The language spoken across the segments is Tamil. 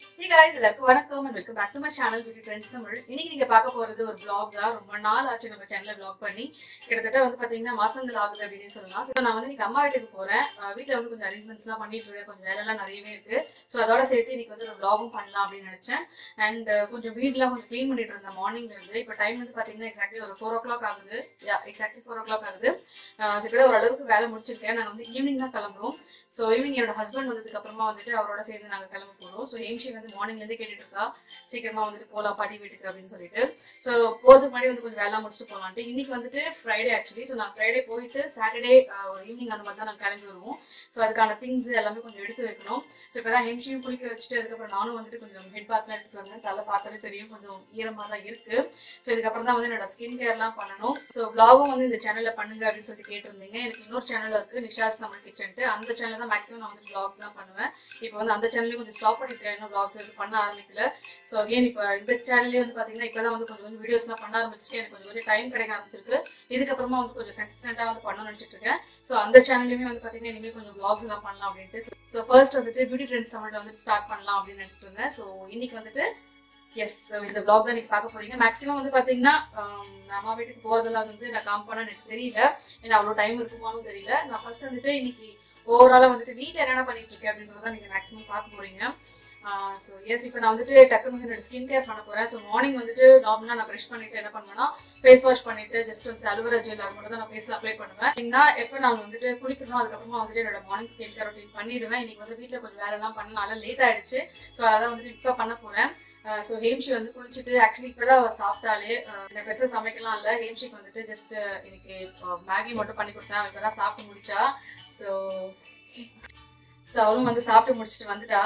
Hey guys, எல்லாருக்கும் வணக்கம் and welcome back to my channel Beauty Trends Tamil இன்னைக்கு நீங்க பார்க்க போறது ஒரு vlog தான் ரொம்ப நாள் ஆச்சு நம்ம சேனல்ல vlog பண்ணி கிட்டத்தட்ட வந்து பாத்தீங்கன்னா மாசங்கள் ஆகுது அப்படின்னு சொல்லலாம் So, நான் வந்து இன்னைக்கு அம்மா வீட்டுக்கு போறேன் அஹ் வீட்ல வந்து கொஞ்சம் அரேஞ்ச்மெண்ட்ஸ் எல்லாம் பண்ணிட்டு இருக்கேன் கொஞ்சம் வேலை எல்லாம் நிறையவே இருக்கு சோ அதோட சேர்த்து இன்னைக்கு வந்து ஒரு vlogகும் பண்ணலாம் அப்படின்னு நினைச்சேன் அண்ட் கொஞ்சம் வீட்லாம் கொஞ்சம் க்ளீன் பண்ணிட்டு இருந்தேன் மார்னிங்ல இருந்து இப்போ டைம் வந்து பாத்தீங்கன்னா எக்ஸாக்ட்லி ஒரு ஃபோர் ஓ கிளாக் ஆகுது எக்ஸாக்ட்லி ஃபோர் ஓ கிளாக் ஆகுது அஹ் இப்பதான் ஒரு அளவுக்கு வேலை முடிச்சிருக்கேன் நாங்க வந்து ஈவினிங் தான் கிளம்புறோம் ஸோ ஈவினிங் என்னோட ஹஸ்பண்ட் வந்ததுக்கு அப்புறமா வந்துட்டு அவரோட சேர்ந்து நாங்க கிளம்ப போறோம் ஸோ ஏம்ஷி வந்து மார்னிங்ல இருந்தே கேட்டுட்டு இருக்கா சீக்கிரமா வந்துட்டு போலாம் பாட்டி வீட்டுக்கு அப்படின்னு சொல்லிட்டு ஸோ போறதுக்கு முன்னாடி வந்து கொஞ்சம் வேலை முடிச்சுட்டு போலான்ட்டு இன்னைக்கு வந்துட்டு ஃப்ரைடே ஆக்சுவலி ஸோ நான் ஃப்ரைடே போயிட்டு சாட்டர்டே ஒரு ஈவினிங் அந்த மாதிரி தான் நாங்கள் கிளம்பி வருவோம் ஸோ அதுக்கான திங்ஸ் எல்லாமே கொஞ்சம் எடுத்து வைக்கணும் ஸோ இப்போதான் ஹெம்ஷியும் குளிக்க வச்சுட்டு அதுக்கப்புறம் நானும் வந்துட்டு கொஞ்சம் ஹெட் பாத்லாம் எடுத்துட்டு வந்தேன் தலை பார்த்தாலே தெரியும் கொஞ்சம் ஈரமாக தான் இருக்கு ஸோ இதுக்கப்புறம் தான் வந்து என்னோட ஸ்கின் கேர்லாம் பண்ணணும் ஸோ vlogகும் வந்து இந்த சேனல்ல பண்ணுங்க அப்படின்னு சொல்லிட்டு கேட்டிருந்தீங்க எனக்கு இன்னொரு சேனல் இருக்கு நிஷாஸ் தமிழ் கிச்சன்ட்டு அந்த சேனல் தான் மேக்ஸிமம் நான் வந்து vlogs தான் பண்ணுவேன் இப்போ வந்து அந்த சேனல்லையும் கொஞ்சம் ஸ்டாப் பண்ணிருக்கேன் இன்னும் vlogs எதுவும் பண்ண ஆரம்பிக்கல ஸோ அகைன் இப்போ இந்த சேனல்லே வந்து பாத்தீங்கன்னா இப்பதான் வந்து கொஞ்சம் கொஞ்சம் வீடியோஸ்லாம் பண்ண ஆரம்பிச்சிருக்கேன் எனக்கு கொஞ்சம் கொஞ்சம் டைம் கிடைக்க ஆரம்பிச்சிருக்கு இதுக்கப்புறமா வந்து கொஞ்சம் கன்சிஸ்டன்டா வந்து பண்ணணும்னு நினைச்சிட்டு இருக்கேன் ஸோ அந்த சேனல்லையுமே வந்து பாத்தீங்கன்னா இனிமேல் கொஞ்சம் vlogs எல்லாம் பண்ணலாம் அப்படின்ட்டு ஸோ ஃபர்ஸ்ட் வந்துட்டு பியூட்டி ட்ரெண்ட்ஸ் தமிழ்ல வந்துட்டு ஸ்டார்ட் பண்ணலாம் அப்படின்னு நினைச்சிட்டு இருந்தேன் ஸோ இன்னைக்கு வந்துட்டு எஸ் இந்த vlog தான் நீங்க பார்க்க போறீங்க மேக்ஸிமம் வந்து பாத்தீங்கன்னா ஆம், நான் அம்மா வீட்டுக்கு போறதெல்லாம் வந்து நான் காமிப்பேன்னு எனக்கு தெரியல ஏன்னா அவ்வளவு டைம் இருக்குமானும் தெரியல நான் ஃபர்ஸ்ட் வந்துட்டு இன்னைக்கு ஓவராலா வந்துட்டு வீட்ல என்னென்ன பண்ணிட்டு இருக்கேன் அப்படின்றத நீங்க மேக்ஸிமம் பார்க்க போறீங்க ஸோ எஸ் இப்போ நான் வந்துட்டு டக்குனு வந்து என்னோட ஸ்கின் கேர் பண்ண போறேன் ஸோ மார்னிங் வந்துட்டு நார்மலா நான் ப்ரஷ் பண்ணிட்டு என்ன பண்ணுவேன்னா ஃபேஸ் வாஷ் பண்ணிட்டு ஜஸ்ட் வந்து அலுவரா ஜெல் அது மட்டும் தான் நான் ஃபேஸ்ல அப்ளை பண்ணுவேன் ஏன்னா எப்போ நான் வந்துட்டு குளிக்கணும் அதுக்கப்புறமா வந்துட்டு என்னோட மார்னிங் ஸ்கின் கேர் ரொட்டீன் பண்ணிடுவேன் இன்னைக்கு வந்து வீட்டில் கொஞ்சம் வேலைலாம் பண்ணனால லேட் ஆயிடுச்சு ஸோ அதான் வந்துட்டு இப்போ பண்ண போறேன் ஸோ ஹேம்ஷி வந்து குளிச்சுட்டு ஆக்சுவலி இப்போதான் அவ சாப்பிட்டாலே இந்த பெருசாக சமைக்கலாம் இல்லை ஹேம்ஷிக்கு வந்துட்டு ஜஸ்ட் இன்னைக்கு மேகி மட்டும் பண்ணி கொடுத்தேன் அவ இப்பதான் சாப்பிட்டு முடிச்சா ஸோ ஸோ அவளும் வந்து சாப்பிட்டு முடிச்சுட்டு வந்துட்டா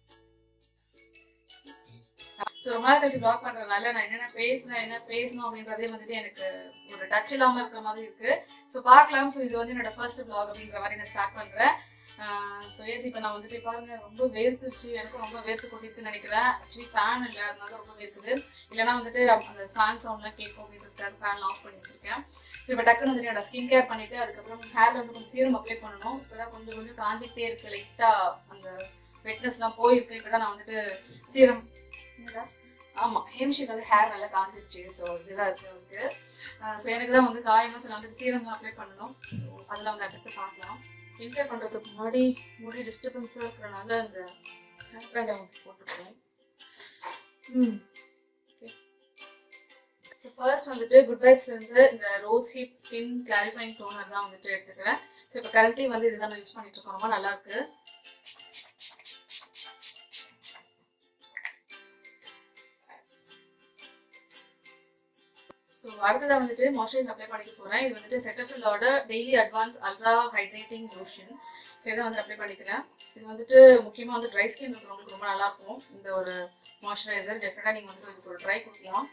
ஸோ ரொம்ப நாள் கழிச்சு ப்ளாக் பண்றதுனால நான் என்னென்ன பேசுனேன் என்ன பேசணும் அப்படின்றதே வந்துட்டு எனக்கு ஒரு டச் இல்லாம இருக்கிற மாதிரி இருக்கு ஸோ பார்க்கலாம் ஸோ இது வந்து என்னோட ஃபர்ஸ்ட் ப்ளாக் அப்படின்ற மாதிரி நான் ஸ்டார்ட் பண்றேன் ஸோ ஏசி இப்போ நான் வந்துட்டு பாருங்க ரொம்ப வேர்த்துருச்சு எனக்கும் ரொம்ப வேர்த்து கொட்டிருக்குன்னு நினைக்கிறேன் ஆக்சுவலி ஃபேன் இல்லை அதனால ரொம்ப வேர்க்குது இல்லைன்னா வந்துட்டு அந்த ஃபேன் சவுண்ட்லாம் கேட்கும் அப்படின்றதுக்காக ஃபேன் ஆஃப் பண்ணி வச்சிருக்கேன் ஸோ இப்போ டக்குன்னு வந்துட்டு என்னோட ஸ்கின் கேர் பண்ணிட்டு அதுக்கப்புறம் ஹேர்ல வந்து கொஞ்சம் சீரம் அப்ளை பண்ணணும் இப்போதான் கொஞ்சம் கொஞ்சம் காஞ்சிக்கிட்டே இருக்கு லைட்டா அந்த வெட்னஸ்லாம் போயிருக்கு இப்போதான் நான் வந்துட்டு சீரம் என்னடா? ஆமா ஹேம்ஷிக்கு வந்து ஹேர் நல்லா காஞ்சிருச்சு ஸோ இதுதான் இருக்கு அவருக்கு ஸோ எனக்கு தான் வந்து காயணும் ஸோ நான் வந்து சீரம் அப்ளை பண்ணணும் ஸோ அதெல்லாம் வந்து அடுத்து பார்க்கலாம் என்கேர் பண்றதுக்கு முன்னாடி முடி டிஸ்டர்பன்ஸாக இருக்கிறனால அந்த ஹேர் பேண்ட் அவங்க போட்டுக்கிறேன் ம் ஸோ ஃபர்ஸ்ட் வந்துட்டு குட் வைப்ஸ் இருந்து இந்த rose hip skin clarifying toner தான் வந்துட்டு எடுத்துக்கிறேன் ஸோ இப்போ கரண்ட்லி வந்து இதுதான் நான் யூஸ் பண்ணிட்டு இருக்கோம் ரொம்ப நல்லா இருக்கு ஸோ அடுத்ததாக வந்துட்டு மாய்ஸ்சரைஸ் அப்ளை பண்ணிக்க போகிறேன் இது வந்துட்டு செட்டஃபில்லோட daily advance ultra hydrating lotion so இதை வந்து அப்ளை பண்ணிக்கிறேன் இது வந்துட்டு முக்கியமாக வந்து ட்ரை ஸ்கின் இருக்கிறவங்களுக்கு ரொம்ப நல்லா இருக்கும் இந்த ஒரு மாய்ஸ்சரைசர் டெஃபினட்டாக நீங்கள் வந்துட்டு இதுக்கு ஒரு ட்ரை கொடுக்கலாம்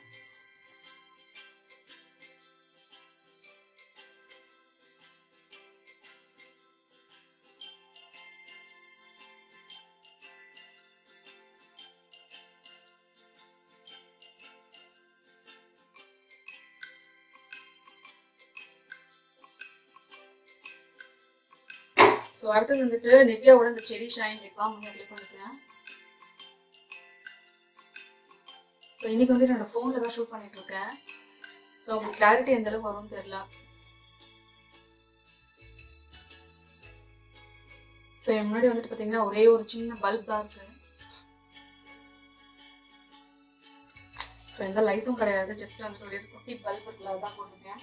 ஸோ அடுத்தது வந்துட்டு நிவ்யாவோட இந்த செரி ஷைன் லிப் பாம் வந்து அப்ளை பண்ணிக்கிறேன் ஸோ இன்னைக்கு வந்து என்னோட ஃபோனில் தான் ஷூட் பண்ணிட்டு இருக்கேன் ஸோ உங்களுக்கு கிளாரிட்டி எந்த அளவுக்கு வரும்னு தெரியல ஸோ என் முன்னாடி வந்துட்டு பார்த்தீங்கன்னா ஒரே ஒரு சின்ன பல்ப் தான் இருக்கு ஸோ எந்த லைட்டும் கிடையாது ஜஸ்ட் வந்துட்டு ஒரு குட்டி பல்ப் இருக்குல்ல அதான் போட்டிருக்கேன்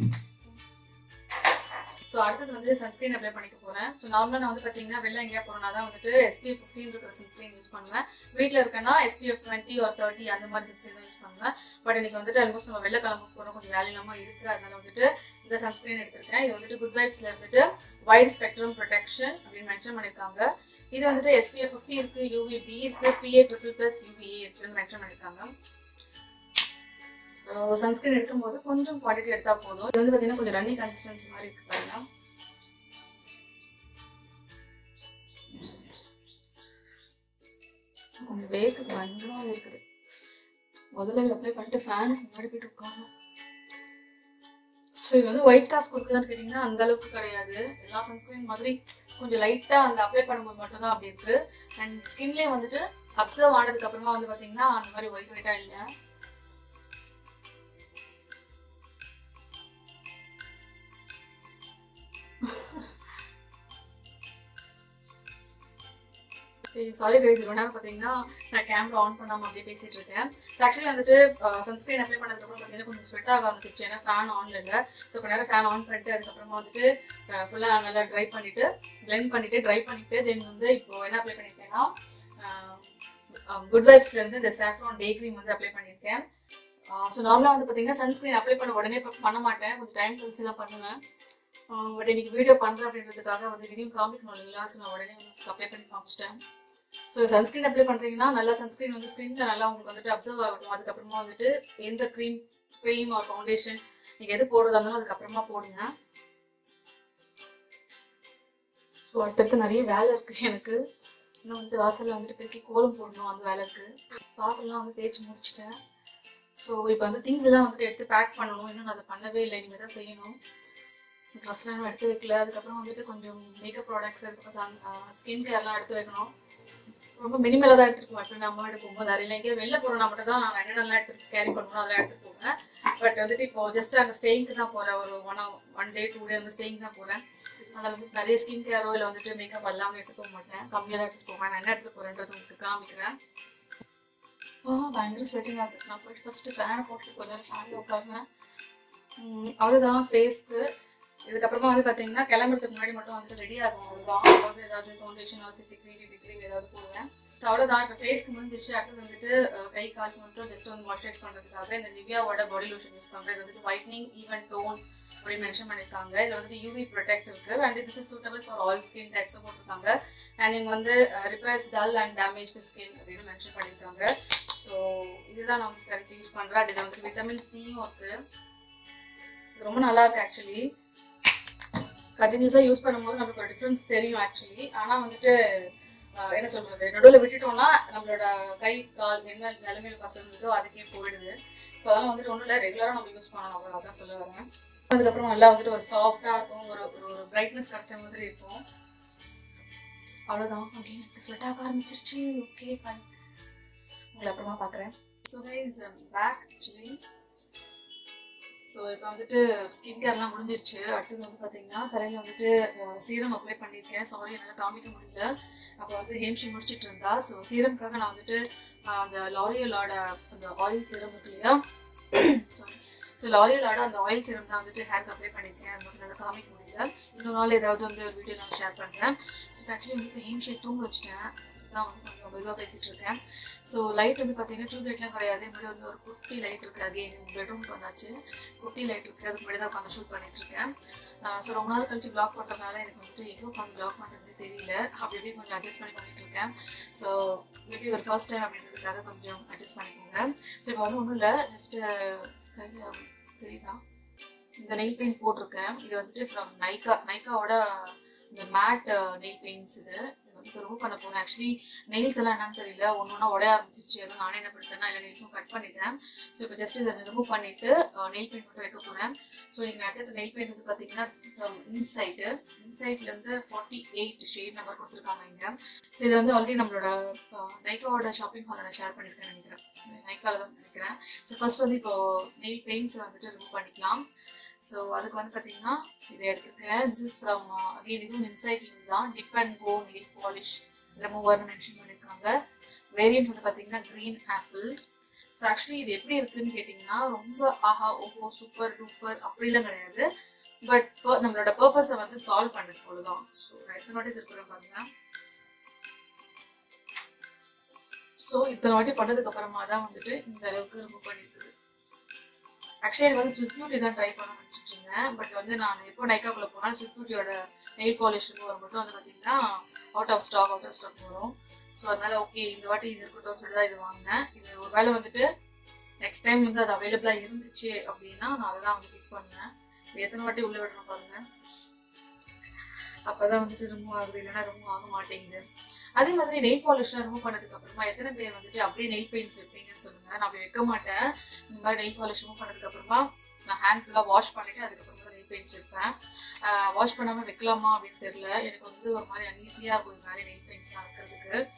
ஸோ அடுத்தது வந்து சன்ஸ்கிரீன் அப்ளை பண்ணிக்க போறேன் ஸோ நார்மலாக நான் வந்து பார்த்தீங்கன்னா வெளில எங்கேயா போறேன்னா தான் வந்துட்டு எஸ்பிஎஃப் ஃபிஃப்டின் இருக்கிற சன்ஸ்கிரீன் யூஸ் பண்ணுவேன் வீட்டில் இருக்கேன்னா எஸ்பிஎஃப் டுவெண்ட்டி ஒரு தேர்ட்டி அந்த மாதிரி சன்ஸ்கிரீன் தான் யூஸ் பண்ணுவேன் பட் இன்னைக்கு வந்துட்டு ஆல்மோஸ்ட் நம்ம வெளில கிளம்ப போகிறோம் கொஞ்சம் வேலை இல்லாமல் இருக்கு அதனால வந்துட்டு இந்த சன்ஸ்கிரீன் எடுத்திருக்கேன் இது வந்துட்டு குட் வைப்ஸ்ல இருந்துட்டு வைட் ஸ்பெக்ட்ரம் ப்ரொடெக்ஷன் அப்படின்னு மென்ஷன் பண்ணியிருக்காங்க இது வந்துட்டு எஸ்பிஎஃப் ஃபிஃப்டி இருக்கு யூவிபி இருக்கு பிஏ ட்ரிபிள் பிளஸ் யூவிஏ இருக்குன்னு மென்ஷன் பண்ணியிருக்காங்க ஸோ சன்ஸ்கிரீன் எடுக்கும்போது கொஞ்சம் குவான்டிட்டி எடுத்தா போதும் இது வந்து பார்த்தீங்கன்னா கொஞ்சம் ரன்னி கன்சிஸ்டன்சி மாதிரி இருக்கு பாருங்க கொஞ்சம் வேர்க்குது பயங்கரமா வேர்க்குது முதல்ல இது அப்ளை பண்ணிட்டு ஃபேன் முன்னாடி போயிட்டு உட்காரணும் ஸோ இது வந்து ஒயிட் காஸ்ட் கொடுக்குதான்னு கேட்டிங்கன்னா அந்த அளவுக்கு கிடையாது எல்லா சன்ஸ்கிரீன் மாதிரி கொஞ்சம் லைட்டாக அந்த அப்ளை பண்ணும்போது மட்டும்தான் அப்படி இருக்கு அண்ட் ஸ்கின்லேயே வந்துட்டு அப்சர்வ் ஆனதுக்கு அப்புறமா வந்து பாத்தீங்கன்னா அந்த மாதிரி ஒயிட் ஒயிட்டா இல்ல சாரி கைஸ் ரொம்ப நேரம் பார்த்தீங்கன்னா நான் கேமரா ஆன் பண்ணாம அப்படியே பேசிட்டு இருக்கேன் ஸோ ஆக்சுவலி வந்துட்டு சன்ஸ்கிரீன் அப்ளை பண்ணதுக்கு அப்புறம் பார்த்தீங்கன்னா கொஞ்சம் ஸ்வெட் ஆக ஆரம்பிச்சிருச்சு ஏன்னா ஃபேன் ஆன்ல இல்லை ஸோ கொஞ்ச நேரம் ஃபேன் ஆன் பண்ணிட்டு அதுக்கப்புறமா வந்துட்டு ஃபுல்லாக நல்லா ட்ரை பண்ணிட்டு பிளெண்ட் பண்ணிட்டு ட்ரை பண்ணிட்டு தென் வந்து இப்போ என்ன அப்ளை பண்ணியிருக்கேன்னா குட் வைப்ஸ்ல இருந்து இந்த சாஃப்ரான் டே க்ரீம் வந்து அப்ளை பண்ணியிருக்கேன் ஸோ நார்மலாக வந்து பார்த்தீங்கன்னா சன்ஸ்கிரீன் அப்ளை பண்ண உடனே ப- பண்ண மாட்டேன் கொஞ்சம் டைம் கழிச்சு தான் பண்ணுவேன் பட் இன்னைக்கு வீடியோ பண்ணுறேன் அப்படின்றதுக்காக வந்து இதையும் காமிக்கணும் இல்லைங்களா ஸோ நான் உடனே வந்து அப்ளை பண்ணி காமிச்சிட்டேன் ஸோ சன்ஸ்கிரீன் அப்ளை பண்ணுறீங்கன்னா நல்லா சன்ஸ்கிரீன் வந்து ஸ்கின்ல நல்லா உங்களுக்கு வந்துட்டு அப்சர்வ் ஆகட்டும் அதுக்கப்புறமா வந்துட்டு எந்த க்ரீம் க்ரீம் ஆர் ஃபவுண்டேஷன் நீங்கள் எது போடுறதா இருந்தாலும் அதுக்கப்புறமா போடுங்க ஸோ அடுத்தடுத்து நிறைய வேலை இருக்கு எனக்கு இன்னும் வந்து வாசல்ல வந்துட்டு பெருக்கி கோலம் போடணும் அந்த வேலை இருக்கு பாத்திரம்லாம் வந்து தேய்ச்சி முடிச்சிட்டேன் ஸோ இப்போ வந்து திங்ஸ் எல்லாம் வந்துட்டு எடுத்து பேக் பண்ணணும் இன்னும் நான் அதை பண்ணவே இல்லை இனிமேல் தான் செய்யணும் ட்ரெஸ்லாம் எடுத்து வைக்கல அதுக்கப்புறம் வந்துட்டு கொஞ்சம் மேக்கப் ப்ராடக்ட்ஸ் அதுக்கப்புறம் ஸ்கின் கேர்லாம் எடுத்து வைக்கணும் ரொம்ப மினிமலாக தான் எடுத்துட்டு போவேன் எப்பவுமே அம்மா வீட்டு போகும்போது அதில் எங்கேயும் வெளில போகிறோம்னா மட்டும் தான் நான் என்னென்னலாம் எடுத்து கேரி பண்ணணும் அதெல்லாம் எடுத்துட்டு போவேன் பட் வந்துட்டு இப்போ ஜஸ்ட் அங்கே ஸ்டேயிங்க்கு தான் போகிறேன் ஒரு one one day two day வந்து ஸ்டேயிங் தான் போகிறேன் அதில் வந்து நிறைய ஸ்கின் கேரோ இல்லை வந்துட்டு மேக்கப் எல்லாமே எடுத்துட்டு போக மாட்டேன் கம்மியாக தான் எடுத்துட்டு போவேன் நான் என்ன எடுத்துட்டு போகிறேன்றது உங்களுக்கு காமிக்கிறேன் ஆ பயங்கர ஸ்வெட்டிங் ஆகுது நான் போயிட்டு ஃபர்ஸ்ட் ஃபேனை போட்டு கொஞ்ச நேரம் ஃபேனில் உட்காருவேன் உம், அவ்வளவுதான் ஃபேஸ்க்கு இதுக்கப்புறமா வந்து பார்த்தீங்கன்னா கிளம்புறதுக்கு முன்னாடி மட்டும் வந்துட்டு ரெடி ஆகும் அவ்வளோதான் அப்போ வந்து ஏதாவது ஃபவுண்டேஷன் சிசி க்ரீம் இப்படி க்ரீம் ஏதாவது போடுவேன் So, அவ்வளவுதான் இப்போ ஃபேஸ்க்கு முடிஞ்சிச்சு அடுத்தது வந்துட்டு அஹ், கை காலுக்கு மட்டும் ஜஸ்ட் வந்து மாய்ஸ்சரைஸ் பண்ணுறதுக்காக இந்த நிவ்யாவோட பாடி லோஷன் யூஸ் பண்ணுறேன் இது வந்துட்டு ஒயிட்னிங் ஈவன் டோன் அப்படின்னு மென்ஷன் பண்ணியிருக்காங்க இதில் வந்துட்டு யூவி ப்ரொடெக்ட் இருக்கு and this is suitable for all skin டைப்ஸும் போட்டிருக்காங்க அண்ட் இங்க வந்து repairs dull and damaged skin அப்படின்னு மென்ஷன் பண்ணியிருக்காங்க ஸோ இதுதான் நான் வந்து கரெக்ட் யூஸ் பண்ணுறேன் அது வந்து விட்டமின் சியும் இருக்கு இது ரொம்ப நல்லா இருக்கு ஆக்சுவலி கண்டினியூஸாக யூஸ் பண்ணும்போது நம்மளுக்கு ஒரு டிஃப்ரென்ஸ் தெரியும் ஆக்சுவலி ஆனால் வந்துட்டு ஆஹ், என்ன சொல்றது நடுவில் விட்டுட்டோம்னா நம்மளோட கை கால் என்ன நிலைமையில ஃபர்ஸ்ட் இருக்கோ அதுக்கே போயிடுது ஸோ அதெல்லாம் வந்துட்டு ஒன்றும் இல்லை ரெகுலராக நம்ம யூஸ் பண்ணணும் அவ்வளோ அதான் சொல்ல வரேன் அதுக்கப்புறம் நல்லா வந்துட்டு ஒரு சாஃப்டாக இருக்கும் ஒரு ஒரு ஒரு பிரைட்னஸ் கிடைச்ச மாதிரி இருக்கும் அவ்வளோதான் அப்படின்னு எனக்கு ஸ்வெட் ஆக ஆரம்பிச்சிருச்சு ஓகே ஃபைன் உங்களை அப்புறமா பார்க்குறேன் so guys back actually so இப்போ வந்துட்டு ஸ்கின் கேர்லாம் முடிஞ்சிருச்சு அடுத்தது வந்து பார்த்தீங்கன்னா தலையில் வந்துட்டு சீரம் அப்ளை பண்ணியிருக்கேன் சாரி என்னால் காமிக்க முடியல அப்போ வந்து ஹேம்ஷி முடிச்சிட்டு இருந்தா ஸோ சீரம்காக நான் வந்துட்டு அஹ், அந்த லாரியலோட அந்த ஆயில் சீரம் இருக்கு இல்லையா சாரி ஸோ லாரியலோட அந்த ஆயில் சீரம் தான் வந்துட்டு ஹேருக்கு அப்ளை பண்ணியிருக்கேன் அது மட்டும் என்னால் காமிக்க முடியல இன்னொரு நாள் ஏதாவது வந்து ஒரு வீடியோ நான் ஷேர் பண்ணுறேன் ஸோ ஆக்சுவலி வந்து இப்போ ஹேம்ஷியை தூங்க வச்சுட்டேன் தான் வந்து கொஞ்சம் மெதுவாக பேசிட்டு இருக்கேன் ஸோ லைட் வந்து பார்த்தீங்கன்னா டியூப் லைட்லாம் கிடையாது முன்னாடி வந்து ஒரு குட்டி லைட் இருக்கு அகைன் பெட்ரூம்க்கு வந்தாச்சு குட்டி லைட் இருக்கு அதுக்கு முன்னாடி தான் உட்காந்து ஷூட் பண்ணிட்டு இருக்கேன் ஸோ ரொம்ப நாள் கழிச்சு பிளாக் பண்ணுறதுனால எனக்கு வந்துட்டு எங்கே உட்காந்து பிளாக் பண்ணுறது தெரியல அப்படி இப்படி கொஞ்சம் அட்ஜஸ்ட் பண்ணி பண்ணிட்டு இருக்கேன் ஸோ மேபி ஒரு ஃபர்ஸ்ட் டைம் அப்படின்றதுக்காக கொஞ்சம் அட்ஜஸ்ட் பண்ணிக்கோங்க ஸோ இப்போ வந்து ஒன்றும் இல்லை ஜஸ்ட் கையில் தெரியுதா இந்த நெயில் பெயிண்ட் போட்டிருக்கேன் இது வந்துட்டு ஃப்ரம் நைக்கா நைக்காவோட இந்த மேட் நெயில் பெயிண்ட்ஸ் இது இது வந்து ரிமூவ் பண்ண போறேன் ஆக்சுவலி நெயில்ஸ் எல்லாம் என்னன்னு தெரியல ஒன்று ஒன்றா உடைய ஆரம்பிச்சிருச்சு அதுவும் நானே என்ன பண்ணிட்டேன்னா இல்லை நெயில்ஸும் கட் பண்ணிட்டேன் ஸோ இப்போ ஜஸ்ட் இதை ரிமூவ் பண்ணிட்டு நெயில் பெயிண்ட் மட்டும் வைக்க போறேன் ஸோ இன்னைக்கு நான் எடுத்த நெயில் பெயிண்ட் வந்து பார்த்தீங்கன்னா ஃப்ரம் இன்சைட்டு இன்சைட்ல இருந்து ஃபார்ட்டி எயிட் ஷேட் நம்பர் கொடுத்துருக்காங்க இங்க ஸோ இது வந்து ஆல்ரெடி நம்மளோட நைக்காவோட ஷாப்பிங் ஹாலில் நான் ஷேர் பண்ணியிருக்கேன் நினைக்கிறேன் நைக்கால தான் நினைக்கிறேன் ஸோ ஃபர்ஸ்ட் வந்து இப்போ நெயில் பெயிண்ட்ஸ் வந்துட்டு ரிமூவ் பண்ணிக்கலாம் ஸோ அதுக்கு வந்து பார்த்தீங்கன்னா இதை எடுத்துருக்கேன் திஸ் இஸ் ஃப்ரம் அகைன் இதுவும் இன்சைட் தான் dip and go nail polish ரிமூவர்னு மென்ஷன் பண்ணியிருக்காங்க வேரியன்ட் வந்து பார்த்தீங்கன்னா க்ரீன் ஆப்பிள் ஸோ ஆக்சுவலி இது எப்படி இருக்குன்னு கேட்டிங்கன்னா ரொம்ப ஆஹா ஓஹோ சூப்பர் டூப்பர் அப்படிலாம் கிடையாது பட் நம்மளோட பர்பஸை வந்து சால்வ் பண்ணுறது போலதான் ஸோ நான் எத்தனை வாட்டி திருக்குறேன் பாருங்க ஸோ இத்தனை வாட்டி பண்ணதுக்கு அப்புறமா தான் வந்துட்டு இந்த அளவுக்கு ரிமூவ் பண்ணிருக்குது ஆக்சுவலி எனக்கு வந்து ஸ்விஸ் பியூட்டி தான் ட்ரை பண்ண நினச்சிட்டு இருந்தேன் பட் வந்து நான் எப்போ நைக்காக்குள்ள போனாலும் ஸ்விஸ் பியூட்டியோட நெயில் பாலிஷ் ரிமூவர் மட்டும் வந்து பார்த்தீங்கன்னா out of stock out of stock வரும் ஸோ அதனால ஓகே இந்த வாட்டி இது இருக்கட்டும் சொல்லி தான் இது வாங்கினேன் இது ஒரு வேளை வந்துட்டு நெக்ஸ்ட் டைம் வந்து அது அவைலபிளாக இருந்துச்சு அப்படின்னா நான் அதை தான் வந்து பிக் பண்ணேன் இது எத்தனை வாட்டி உள்ள விடுறேன் பாருங்க அப்பதான் வந்துட்டு ரிமூவ் ஆகுது இல்லைன்னா ரிமூவ் ஆக மாட்டேங்குது அதே மாதிரி நெயில் பாலிஷ்லாம் ரிமூவ் பண்ணதுக்கு அப்புறமா எத்தனை பேர் வந்துட்டு அப்படியே நெயில் பெயிண்ட்ஸ் வைப்பீங்கன்னு சொல்லுங்க நான் அப்படி வைக்க மாட்டேன் இந்த மாதிரி நெயில் பாலிஷ் ரிமூவ் பண்ணதுக்கு அப்புறமா நான் ஹேண்ட் ஃபுல்லாக வாஷ் பண்ணிட்டு அதுக்கப்புறம் தான் நெயில் பெயிண்ட்ஸ் வைப்பேன் வாஷ் பண்ணாம வைக்கலாமா அப்படின்னு தெரியல எனக்கு வந்து ஒரு மாதிரி அன்ஈஸியாக இருக்கும் இந்த மாதிரி நெயில் பெயிண்ட்ஸ்லாம் வைக்கிறதுக்கு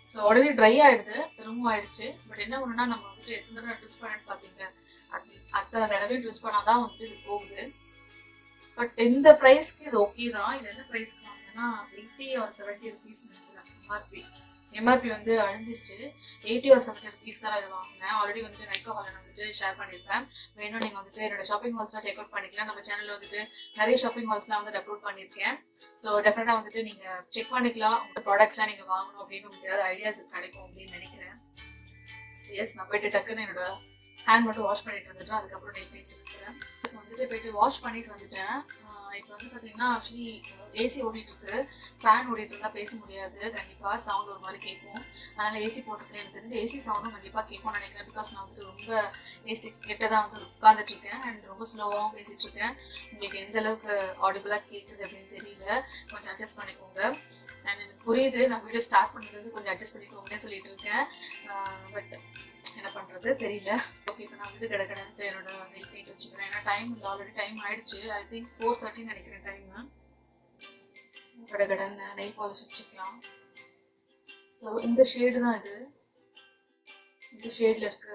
ஸோ உடனே ட்ரை ஆயிடுது ரிமூவ் ஆயிடுச்சு பட் என்ன பண்ணுன்னா நம்ம வந்துட்டு எத்தனை தடவை ட்விஸ்ட் பண்ணேன்னு பார்த்தீங்க அத்- அத்தனை தடவை ட்விஸ்ட் பண்ணாதான் வந்துட்டு இது போகுது பட் இந்த ப்ரைஸ்க்கு இது ஓகே தான் இது என்ன ப்ரைஸ்க்கு வாங்கினா எயிட்டி ஒரு செவன்ட்டி ருபீஸ் நினைக்கிறேன் எம்ஆர்பி எம்ஆர்பி வந்து அழிஞ்சிச்சு எயிட்டி ஒரு செவன்ட்டி ருபீஸ் தான் இதை வாங்கினேன் ஆல்ரெடி வந்துட்டு நைக்கோ ஹாலில் வந்துட்டு ஷேர் பண்ணியிருப்பேன் வேணும் நீங்கள் வந்துட்டு என்னோட ஷாப்பிங் மால்ஸ்லாம் செக் அவுட் பண்ணிக்கலாம் நம்ம சேனலில் வந்துட்டு நிறைய ஷாப்பிங் மால்ஸ்லாம் வந்து அப்லோட் பண்ணியிருக்கேன் ஸோ டெஃபினட்டாக வந்துட்டு நீங்கள் செக் பண்ணிக்கலாம் உங்கள் ப்ராடக்ட்ஸ்லாம் நீங்கள் வாங்கணும் அப்படின்னு உங்களுக்கு ஏதாவது ஐடியாஸ் கிடைக்கும் அப்படின்னு நினைக்கிறேன் எஸ் நான் போயிட்டு டக்குன்னு என்னோட ஹேண்ட் மட்டும் வாஷ் பண்ணிட்டு வந்துட்டேன் அதுக்கப்புறம் நெல் பெயிண்ட்ஸ் எடுத்துக்கிறேன் இப்போ வந்துட்டு போயிட்டு வாஷ் பண்ணிட்டு வந்துட்டேன் ஆஹ் இப்போ வந்து பார்த்தீங்கன்னா ஆக்சுவலி ஏசி ஓடிட்டு இருக்கு ஃபேன் ஓடிட்டு இருந்தா பேச முடியாது கண்டிப்பா சவுண்ட் ஒரு மாதிரி கேட்கும் அதனால ஏசி போட்டுருக்கேன் எனக்கு தெரிஞ்சு ஏசி சவுண்டும் கண்டிப்பா கேட்கும்னு நினைக்கிறேன் பிகாஸ் நான் வந்து ரொம்ப ஏசி கிட்ட தான் வந்து உட்காந்துட்டு இருக்கேன் அண்ட் ரொம்ப ஸ்லோவாகவும் பேசிட்டு இருக்கேன் உங்களுக்கு எந்த அளவுக்கு ஆடிபிளா கேட்குது அப்படின்னு தெரியல கொஞ்சம் அட்ஜஸ்ட் பண்ணிக்கோங்க அண்ட் எனக்கு புரியுது நான் வீடியோ ஸ்டார்ட் பண்ணது கொஞ்சம் அட்ஜஸ்ட் பண்ணிக்கோங்கன்னு சொல்லிட்டு இருக்கேன் பட் என்ன பண்றது தெரியல ஓகே இப்போ நான் வந்து கடகடன்ட்டு என்னோட நெல் பெயிண்ட் வச்சுக்கிறேன் ஏன்னா டைம் இல்லை ஆல்ரெடி டைம் ஆயிடுச்சு ஐ திங்க் ஃபோர் தேர்ட்டின்னு நினைக்கிறேன் டைம் கடகடன் நெயில் பாலிஷ் வச்சுக்கலாம் ஸோ இந்த ஷேடு தான் இது இந்த ஷேட்ல இருக்கு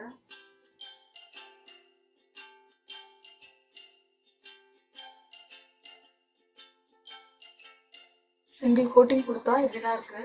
சிங்கிள் கோட்டிங் கொடுத்தா இப்படிதான் இருக்கு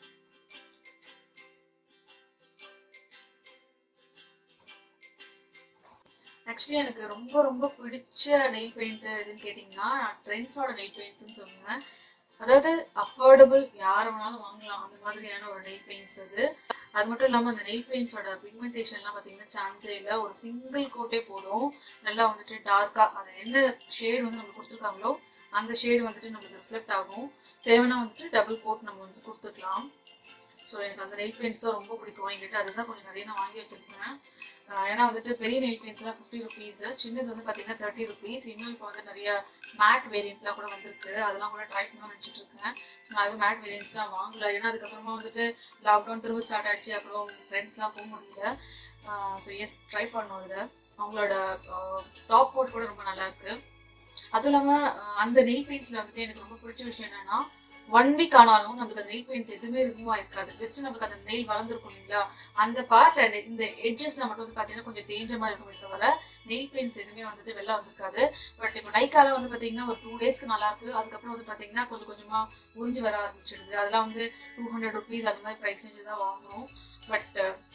ஆக்சுவலி எனக்கு ரொம்ப ரொம்ப பிடிச்ச நெயில் பெயிண்ட் எதுன்னு கேட்டிங்கன்னா நான் ட்ரெண்ட்ஸோட நெயில் பெயிண்ட்ஸ்னு சொல்லுவேன் அதாவது அஃபோர்டபுள் யார் வேணாலும் வாங்கலாம் அந்த மாதிரியான ஒரு நெயில் பெயிண்ட்ஸ் அது அது மட்டும் இல்லாமல் அந்த நெயில் பெயிண்ட்ஸோட பிக்மெண்டேஷன்லாம் பார்த்தீங்கன்னா சான்ஸே இல்லை ஒரு சிங்கிள் கோட்டே போதும் நல்லா வந்துட்டு டார்க்காக அது என்ன ஷேடு வந்து நம்ம கொடுத்துருக்காங்களோ அந்த ஷேடு வந்துட்டு நம்மளுக்கு ரிஃப்ளெக்ட் ஆகும் தேவைன்னா வந்துட்டு டபுள் கோட் நம்ம வந்து கொடுத்துக்கலாம் ஸோ எனக்கு அந்த நெயில் பெயிண்ட்ஸ் தான் ரொம்ப பிடிக்கும் என்கிட்ட அதுதான் கொஞ்சம் நிறைய நான் வாங்கி வச்சிருக்கேன் ஆஹ் ஏன்னா வந்துட்டு பெரிய நெயில் பெயிண்ட்ஸ்லாம் ஃபிஃப்டி ருபீஸ் சின்னது வந்து பார்த்தீங்கன்னா தேர்ட்டி ருபீஸ் இன்னும் இப்போ வந்து நிறைய மேட் வேரியண்ட்லாம் கூட வந்திருக்கு அதெல்லாம் கூட ட்ரை பண்ண நினச்சிட்டு இருக்கேன் ஸோ நான் அது மேட் வேரியண்ட்ஸ்லாம் வாங்கல ஏன்னா அதுக்கப்புறமா வந்துட்டு லாக்டவுன் திரும்ப ஸ்டார்ட் ஆயிடுச்சு அப்புறம் ஃப்ரெண்ட்ஸ்லாம் போக முடியல ஸோ எஸ் ட்ரை பண்ணோம் அதில் அவங்களோட டாப் கோட் கூட ரொம்ப நல்லா இருக்கு அதுவும் இல்லாமல் அந்த நெயில் பெயிண்ட்ஸில் வந்துட்டு எனக்கு ரொம்ப பிடிச்ச விஷயம் என்னன்னா ஒன் வீக் ஆனாலும் நம்மளுக்கு அந்த நெயில் பெயிண்ட்ஸ் எதுவுமே ரிமூவ் ஆயிருக்காது ஜஸ்ட் நம்மளுக்கு அந்த நெயில் வளர்ந்துருக்கும் இல்லைங்களா அந்த பார்ட் அண்ட் இந்த எட்ஜஸ்ல மட்டும் வந்து பார்த்தீங்கன்னா கொஞ்சம் தேஞ்ச மாதிரி இருக்கும் தவிர நெயில் பெயிண்ட்ஸ் எதுவுமே வந்துட்டு வெளில வந்திருக்காது பட் இப்போ நைக்கால வந்து பார்த்தீங்கன்னா ஒரு டூ டேஸ்க்கு நல்லா இருக்கு அதுக்கப்புறம் வந்து பார்த்தீங்கன்னா கொஞ்சம் கொஞ்சமா உறிஞ்சு வர ஆரம்பிச்சிடுது அதெல்லாம் வந்து டூ ஹண்ட்ரட் ருபீஸ் அந்த மாதிரி ப்ரைஸ் ரேஞ்சு தான் வாங்கணும் பட்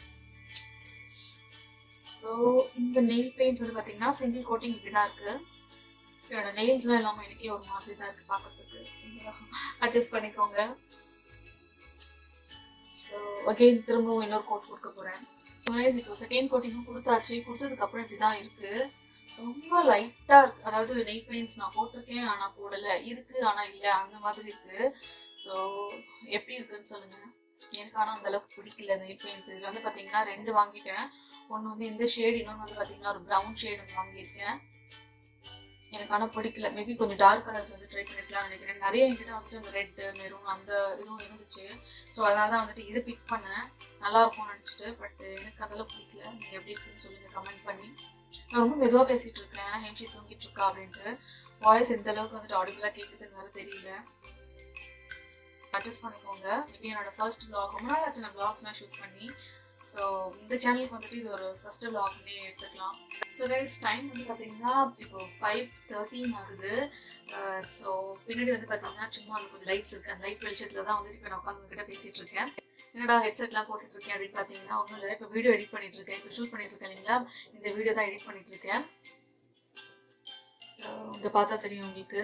ஸோ இந்த நெயில் பெயிண்ட்ஸ் வந்து பார்த்தீங்கன்னா சிங்கிள் கோட்டிங் இப்படி தான் இருக்கு ஸோ என்னோட நெயில்ஸ்லாம் இல்லாமல் எனக்கே ஒரு மாதிரி தான் இருக்கு பார்க்கறதுக்கு அட்ஜஸ்ட் பண்ணிக்கோங்க ஸோ அகெயின் திரும்பவும் இன்னொரு கோட் கொடுக்க போகிறேன் guys இப்போ செகண்ட் கோட்டிங்கும் கொடுத்தாச்சு கொடுத்ததுக்கு அப்புறம் இப்படி தான் இருக்கு ரொம்ப லைட்டா இருக்கு அதாவது நெய் பெயிண்ட்ஸ் நான் போட்டிருக்கேன் ஆனா போடல இருக்கு ஆனா இல்ல அந்த மாதிரி இருக்கு ஸோ எப்படி இருக்குன்னு சொல்லுங்க எனக்கு ஆனா அந்த அளவுக்கு பிடிக்கல நெய் பெயிண்ட்ஸ் இதுல வந்து பாத்தீங்கன்னா ரெண்டு வாங்கிட்டேன் ஒன்னு வந்து இந்த ஷேடு இன்னொன்று வந்து பாத்தீங்கன்னா ஒரு ப்ரௌன் ஷேடு வந்து வாங்கியிருக்கேன் எனக்கு ஆனா பிடிக்கல மேபி கொஞ்சம் டார்க் கலர்ஸ் வந்து ட்ரை பண்ணிக்கலாம்னு நினைக்கிறேன் நிறைய என்கிட்ட வந்துட்டு அந்த ரெட் மெரூன் அந்த இதுவும் இருந்துச்சு ஸோ அதனால தான் வந்துட்டு இதை பிக் பண்ணேன் நல்லா இருக்கும்னு நினச்சிட்டு பட் எனக்கு அதெல்லாம் பிடிக்கல நீங்கள் எப்படி இருக்குன்னு சொல்லுங்க கமெண்ட் பண்ணி நான் ரொம்ப மெதுவாக பேசிட்டு இருக்கேன் ஹென்ஷி தூங்கிட்டு இருக்கா அப்படின்ட்டு வாய்ஸ் எந்த அளவுக்கு வந்துட்டு ஆடிபிளாக கேட்குதுன்னு வேறு தெரியல அட்ஜஸ்ட் பண்ணிக்கோங்க மேபி என்னோட ஃபர்ஸ்ட் vlog ரொம்ப நாள் ஆச்சு நான் vlogsலாம் ஷூட் பண்ணி ஸோ இந்த சேனலுக்கு வந்துட்டு இது ஒரு ஃபர்ஸ்ட் vlogனே எடுத்துக்கலாம் ஸோ கைஸ் டைம் வந்து பார்த்தீங்கன்னா இப்போ ஃபைவ் தேர்ட்டின் ஆகுது ஸோ பின்னாடி வந்து பார்த்தீங்கன்னா சும்மா அந்த கொஞ்சம் லைட்ஸ் இருக்கு அந்த லைட் வெளிச்சத்தில் தான் வந்துட்டு இப்போ நான் உட்காந்து உங்ககிட்ட பேசிட்டு இருக்கேன் என்னடா ஹெட்செட்லாம் போட்டுட்டு இருக்கேன் அப்படின்னு பார்த்தீங்கன்னா ஒன்றும் இல்லை இப்போ வீடியோ எடிட் பண்ணிட்டு இருக்கேன் இப்போ ஷூட் பண்ணிட்டு இருக்கேன் இல்லைங்களா இந்த வீடியோ தான் எடிட் பண்ணிட்டு இருக்கேன் ஸோ இங்கே பார்த்தா தெரியும் உங்களுக்கு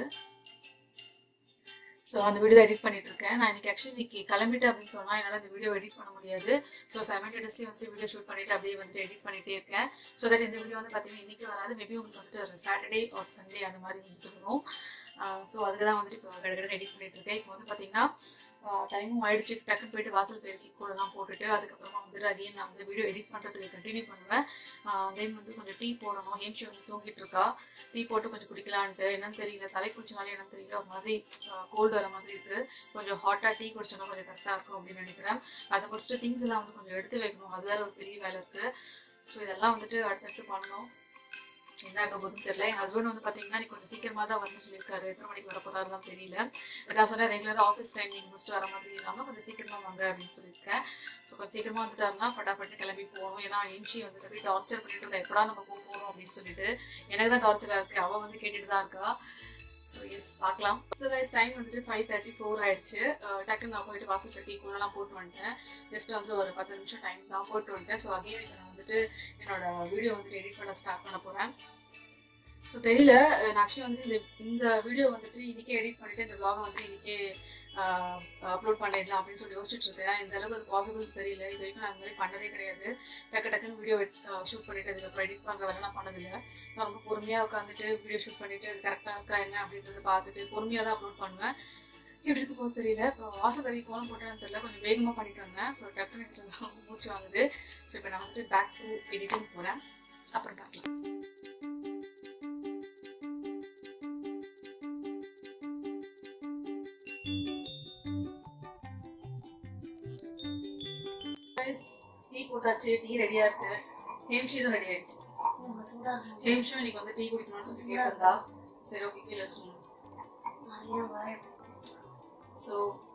ஸோ அந்த வீடியோ எடிட் பண்ணிட்டு இருக்கேன் நான் இன்னைக்கு ஆக்சுவலி இன்னைக்கு கிளம்பிட்டேன் அப்படின்னு சொன்னா என்னால் அந்த வீடியோ எடிட் பண்ண முடியாது ஸோ செவன் டேஸ்லேயே வந்து வீடியோ ஷூட் பண்ணிட்டு அப்படியே வந்து எடிட் பண்ணிட்டே இருக்கேன் ஸோ தட் இந்த வீடியோ வந்து பார்த்தீங்கன்னா இன்னைக்கு வராது மேபி உங்களுக்கு வந்துட்டு ஒரு சாட்டர்டே ஒரு சண்டே அந்த மாதிரி வந்துட்டு வரும் ஸோ அதுக்கு தான் வந்துட்டு இப்போ கடற்கடை எடிட் பண்ணிட்டு இருக்கேன் இப்போ வந்து பார்த்தீங்கன்னா டைமும் ஆயிடுச்சு டக்குன்னு போயிட்டு வாசல் பெருக்கி கூடலாம் போட்டுட்டு அதுக்கப்புறமா வந்துட்டு அகைன் நான் வந்து வீடியோ எடிட் பண்ணுறதுக்கு கண்டினியூ பண்ணுவேன் தென் வந்து கொஞ்சம் டீ போடணும் ஹேம்ஷி வந்து தூங்கிட்டு இருக்கா டீ போட்டு கொஞ்சம் குடிக்கலான்ட்டு என்னன்னு தெரியல தலை குளிச்சனாலே என்னன்னு தெரியல ஒரு மாதிரி கோல்டு வர மாதிரி இருக்கு கொஞ்சம் ஹாட்டாக டீ குடிச்சோன்னா கொஞ்சம் கரெக்டாக இருக்கும் அப்படின்னு நினைக்கிறேன் அதை குடிச்சிட்டு திங்ஸ் எல்லாம் வந்து கொஞ்சம் எடுத்து வைக்கணும் அது வேற ஒரு பெரிய வேலை இருக்கு ஸோ இதெல்லாம் வந்துட்டு அடுத்தடுத்து பண்ணணும் என்ன ஆக போகுதுன்னு தெரியல என் ஹஸ்பண்ட் வந்து பாத்தீங்கன்னா நீ கொஞ்சம் சீக்கிரமா தான் வந்து சொல்லியிருக்காரு எத்தனை மணிக்கு வர போறாருலாம் தெரியல பட் நான் சொன்னேன் ரெகுலரா ஆஃபீஸ் டைம் நீங்க முடிச்சுட்டு வர மாதிரி இல்லாம கொஞ்சம் சீக்கிரமா வாங்க அப்படின்னு சொல்லியிருக்கேன் ஸோ கொஞ்சம் சீக்கிரமா வந்துட்டாருன்னா பட்டாப்பட்டு கிளம்பி போகணும் ஏன்னா எம்ஷி வந்துட்டு அப்படியே டார்ச்சர் பண்ணிட்டு இருக்கா எப்படா நம்ம போக போறோம் அப்படின்னு சொல்லிட்டு எனக்கு தான் டார்ச்சரா இருக்கு அவ வந்து கேட்டுட்டு தான் இருக்கா ஸோ எஸ் பார்க்கலாம் ஸோ கைஸ் டைம் வந்துட்டு ஃபைவ் தேர்ட்டி ஃபோர் ஆயிடுச்சு அஹ் டக்குன்னு நான் போயிட்டு வாசல் கட்டி கூடலாம் போட்டு வந்துட்டேன் ஜஸ்ட் வந்து ஒரு பத்து நிமிஷம் டைம் தான் போட்டு வந்துட்டேன் ஸோ அகைன் இப்போ நான் வந்துட்டு என்னோட வீடியோ வந்துட்டு எடிட் பண்ண ஸ்டார்ட் பண்ண போகிறேன் ஸோ தெரியல நான் ஆக்சுவலி வந்து இந்த இந்த வீடியோ வந்துட்டு இன்னைக்கே எடிட் பண்ணிட்டு இந்த vlog வந்து இன்னைக்கே அப்லோட் பண்ணிடலாம் அப்படின்னு சொல்லி யோசிச்சுட்டு இருக்கேன் இந்த அளவுக்கு அது பாசிபிள் தெரியல இது வரைக்கும் நான் இந்த மாதிரி பண்ணதே கிடையாது டக்கு டக்குன்னு வீடியோ ஷூட் பண்ணிட்டு அதுக்கப்புறம் எடிட் பண்ணுற வேலை நான் பண்ணதில்லை நான் ரொம்ப பொறுமையாக உட்காந்துட்டு வீடியோ ஷூட் பண்ணிட்டு அது கரெக்டாக இருக்கா என்ன அப்படின்றத பார்த்துட்டு பொறுமையாக தான் அப்லோட் பண்ணுவேன் எப்படி இருக்கு போக தெரியல இப்போ வாசல் கறி கோலம் போட்டேன்னு தெரியல கொஞ்சம் வேகமாக பண்ணிட்டு வந்தேன் ஸோ டக்குன்னு எனக்கு ரொம்ப மூச்சு வாங்குது ஸோ இப்போ நான் வந்துட்டு பேக் டு எடிட்டிங் போகிறேன் அப்புறம் பார்க்கலாம் டீ போட்டாச்சு டீ ரெடியா இருக்கு ஹேம்ஷியும் ரெடி ஆயிடுச்சு ஹேம்ஷும் இன்னைக்கு வந்து டீ குடிக்கணும்னு சொல்லி கேட்டிருந்தா சரி ஓகே கீழே வச்சுக்கணும் ஸோ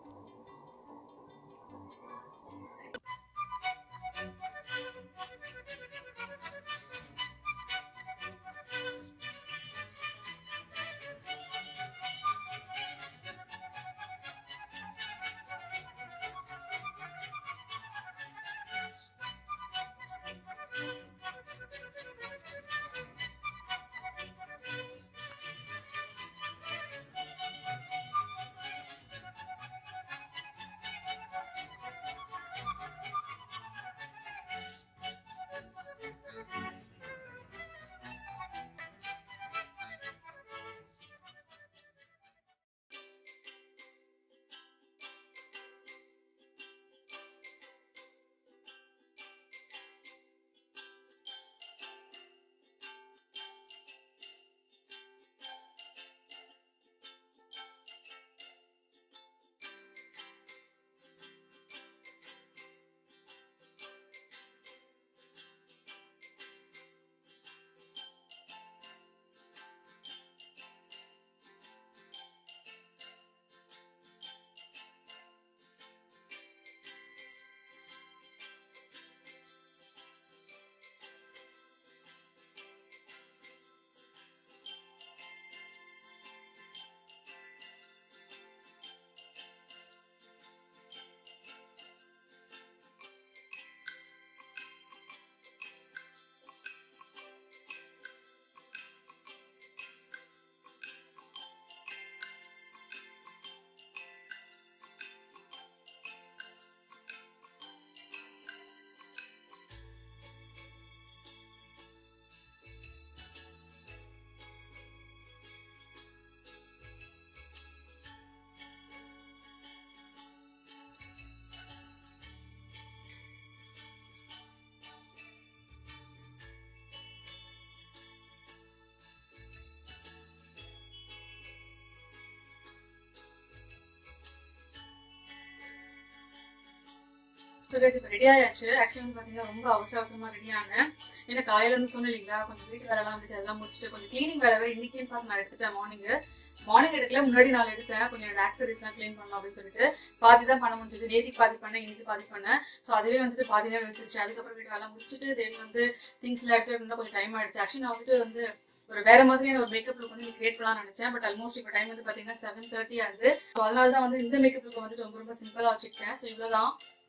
ஸோ கைஸ் இப்போ ரெடி ஆயாச்சு ஆக்சுவலி வந்து பார்த்தீங்கன்னா ரொம்ப அவசர அவசரமாக ரெடி ஆனேன் ஏன்னா காலையில இருந்து சொன்னேன் இல்லைங்களா கொஞ்சம் வீட்டு வேலைலாம் இருந்துச்சு அதெல்லாம் முடிச்சுட்டு கொஞ்சம் க்ளீனிங் வேலை வேறு இன்னைக்குன்னு பார்த்து நான் எடுத்துட்டேன் மார்னிங் மார்னிங் எடுக்கல முன்னாடி நாள் எடுத்தேன் கொஞ்சம் என்னோட ஆக்சரிஸ்லாம் க்ளீன் பண்ணலாம் அப்படின்னு சொல்லிட்டு பாதி தான் பண்ண முடிஞ்சது நேத்திக்கு பாதி பண்ணேன் இன்னைக்கு பாதி பண்ணேன் ஸோ அதுவே வந்துட்டு பாதி நேரம் எடுத்துச்சு அதுக்கப்புறம் வீட்டு வேலை முடிச்சுட்டு தென் வந்து திங்ஸ்லாம் எடுத்து வைக்கணும்னா கொஞ்சம் டைம் ஆயிடுச்சு ஆக்சுவலி நான் வந்துட்டு வந்து ஒரு வேற மாதிரியான ஒரு மேக்கப் லுக் வந்து கிரியேட் பண்ணலாம்னு நினைச்சேன் பட் ஆல்மோஸ்ட் இப்போ டைம் வந்து பார்த்தீங்கன்னா செவன் தேர்ட்டி ஆகுது ஸோ அதனால தான் வந்து இந்த மேக்கப் லுக் வந்துட்டு ரொம்ப ரொம்ப சிம்பிளாக வச்சுக்கிட்டேன் ஸோ இவ்வளோதான்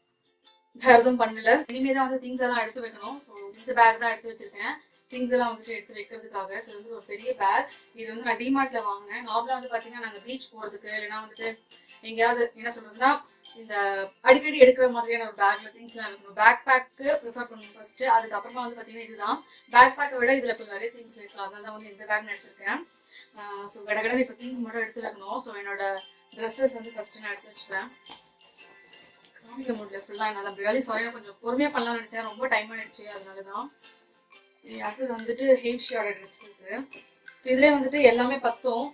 வேற எதுவும் பண்ணல இனிமே தான் வந்து திங்ஸ் எல்லாம் எடுத்து வைக்கணும் ஸோ இந்த பேக் தான் எடுத்து வச்சிருக்கேன் திங்ஸ் எல்லாம் வந்துட்டு எடுத்து வைக்கிறதுக்காக ஸோ வந்து ஒரு பெரிய பேக் இது வந்து நான் டிமார்ட்ல வாங்கினேன் நார்மலா வந்து பாத்தீங்கன்னா நாங்க பீச் போறதுக்கு இல்லைன்னா வந்துட்டு எங்கேயாவது என்ன சொல்றதுன்னா இந்த அடிக்கடி எடுக்கிற மாதிரியான ஒரு பேக்ல திங்ஸ் எல்லாம் வைக்கணும் பேக் பேக்கு ப்ரிஃபர் பண்ணணும் ஃபர்ஸ்ட் அதுக்கப்புறமா வந்து பாத்தீங்கன்னா இதுதான் பேக் பேக்கை விட இதுல கொஞ்சம் நிறைய திங்ஸ் வைக்கலாம் அதனால தான் வந்து இந்த பேக் எடுத்திருக்கேன் ஸோ கடகடை இப்போ திங்ஸ் மட்டும் எடுத்து வைக்கணும் ஸோ என்னோட ட்ரெஸ்ஸஸ் வந்து ஃபர்ஸ்ட் நான் எடுத்து வச்சுப்பேன் காமிக்க முடியல ஃபுல்லா என்னால ரியலி சாரி கொஞ்சம் பொறுமையா பண்ணலாம்னு நினைச்சேன் ரொம்ப டைம் ஆயிடுச்சு அதனாலதான் இனி அடுத்தது வந்துட்டு ஹேம்ஷியோட ட்ரெஸ்ஸஸ் ஸோ இதுலயே வந்துட்டு எல்லாமே பத்தும்